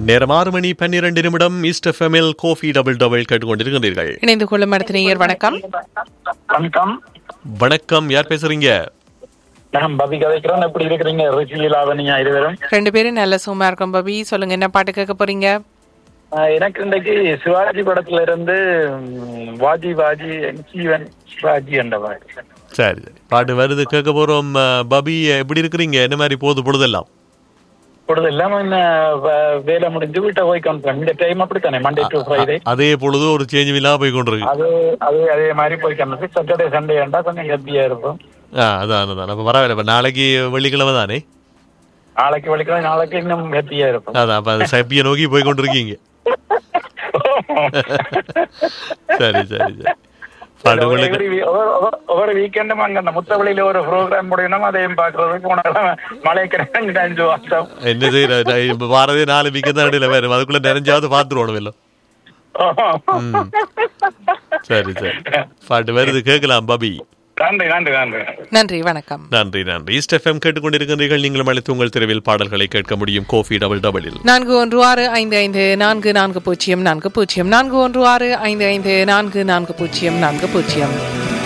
நேரம் ஆறு மணி பன்னிரண்டு நிமிடம் ஈஸ்ட் எஃப்எம்எல் கோஃபி டபுள் டபுள் கேட்டுக்கொண்டிருக்கின்றீர்கள் இணைந்து கொள்ளும் அடுத்த நேயர் வணக்கம் வணக்கம் வணக்கம் யார் பேசுறீங்க நான் பவி கதைக்கிறேன் எப்படி இருக்கிறீங்க ருச்சி லாவணியா இருவரும் ரெண்டு பேரும் நல்ல சும்மா இருக்கும் பபி சொல்லுங்க என்ன பாட்டு கேட்க போறீங்க ஆஹ் எனக்கு இன்றைக்கு சிவாஜி படத்துல இருந்து ம், வாஜி வாஜி ஜீவன் சிவாஜி என்ற பாட்டு சரி சரி பாட்டு வருது கேட்க போறோம் அஹ், பபி எப்படி இருக்கிறீங்க என்ன மாதிரி போகுது பொழுதெல்லாம் பொழுது இல்லாம என்ன வ- வேலை முடிஞ்சு வீட்டை போய் காமிப்பேன் இந்த டைம் அப்படித்தானே மண்டே டு ஃப்ரைடே அதே பொழுது ஒரு சேஞ்சும் இல்லாம போய் கொண்டிருக்கு அது அது அதே மாதிரி போய் காமிச்சு சாட்டர்டே சண்டே ஏண்டா கொஞ்சம் ஹெப்பியா இருக்கும் ஆ அதான் அதான் அப்ப பரவாயில்ல இப்ப நாளைக்கு வெள்ளிக்கிழமை தானே நாளைக்கு வலிக்கலாம் நாளைக்கு இன்னும் ஹெப்பியா இருக்கும் அதான் அப்ப அந்த சப்பியை நோக்கி போய் கொண்டிருக்கீங்க சரி சரி சரி பாட்டு உங்களுக்கு ஒவ்வொரு வீ- ஒவ்வொரு- ஒவ்வொரு- ஒவ்வொரு வீக்கெண்டும் அங்க அந்த முத்தவழியில ஒரு ப்ரோக்ராம் முடியணும் அதையும் பாக்குறதுக்கு உனக்கு மழை கிடையாது அஞ்சு வருஷம் என்ன செய்யற வாரதே நாலு வீக்கம் தான் இடையில வேறு அதுக்குள்ள நிறைஞ்சாவது பாத்துருவோம் இல்லை ம் சரி சரி பாட்டு வருது கேட்கலாம் பபி நன்றி நன்றி நன்றி நன்றி வணக்கம் நன்றி நன்றி ஈஸ்ட் எஃப்எம் கேட்டுக்கொண்டிருக்கிறீர்கள் நீங்களும் அழைத்து உங்கள் தெருவில் பாடல்களை கேட்க முடியும் கோஃபி டபுள் டபுளில் நான்கு ஒன்று ஆறு ஐந்து ஐந்து நான்கு நான்கு பூஜ்ஜியம் நான்கு பூஜ்ஜியம் நான்கு ஒன்று ஆறு ஐந்து ஐந்து நான்கு நான்கு பூஜ்ஜியம் நான்கு பூஜ்ஜியம்